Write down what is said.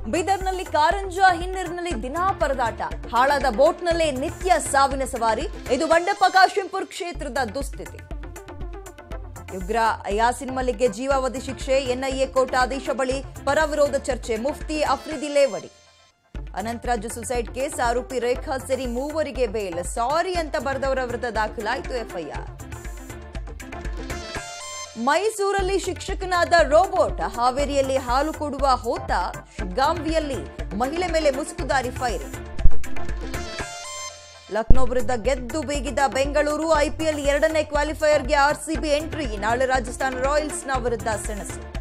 ಬೀದರ್ನಲ್ಲಿ ಕಾರಂಜ ಹಿನ್ನೀರಿನಲ್ಲಿ ದಿನಾ ಪರದಾಟ ಹಾಳಾದ ಬೋಟ್ನಲ್ಲೇ ನಿತ್ಯ ಸಾವಿನ ಸವಾರಿ ಇದು ಬಂಡೆಪ್ಪ ಕಾಶೆಂಪುರ್ ಕ್ಷೇತ್ರದ ದುಸ್ಥಿತಿ ಉಗ್ರ ಯಾಸಿನ್ ಮಲಿಕ್ಗೆ ಜೀವಾವಧಿ ಶಿಕ್ಷೆ ಎನ್ಐಎ ಕೋರ್ಟ್ ಆದೇಶ ಬಳಿ ಪರ ವಿರೋಧ ಚರ್ಚೆ ಮುಫ್ತಿ ಅಫ್ರಿದಿ ಲೇವಡಿ ಅನಂತರಾಜು ಸುಸೈಡ್ ಕೇಸ್ ಆರೋಪಿ ರೇಖಾ ಸೇರಿ ಮೂವರಿಗೆ ಬೇಲ್ ಸಾರಿ ಅಂತ ಬರೆದವರ ವಿರುದ್ಧ ದಾಖಲಾಯಿತು ಎಫ್ಐಆರ್ ಮೈಸೂರಲ್ಲಿ ಶಿಕ್ಷಕನಾದ ರೋಬೋಟ್ ಹಾವೇರಿಯಲ್ಲಿ ಹಾಲು ಕೊಡುವ ಹೋತ ಶಿಗ್ಗಾಂವಿಯಲ್ಲಿ ಮಹಿಳೆ ಮೇಲೆ ಮುಸುಕುದಾರಿ ಫೈರಿಂಗ್ ಲಕ್ನೋ ವಿರುದ್ಧ ಗೆದ್ದು ಬೀಗಿದ ಬೆಂಗಳೂರು ಐಪಿಎಲ್ ಎರಡನೇ ಕ್ವಾಲಿಫೈಯರ್ಗೆ ಆರ್ಸಿಬಿ ಎಂಟ್ರಿ ನಾಳೆ ರಾಜಸ್ಥಾನ್ ರಾಯಲ್ಸ್ನ ವಿರುದ್ಧ ಸೆಣಸು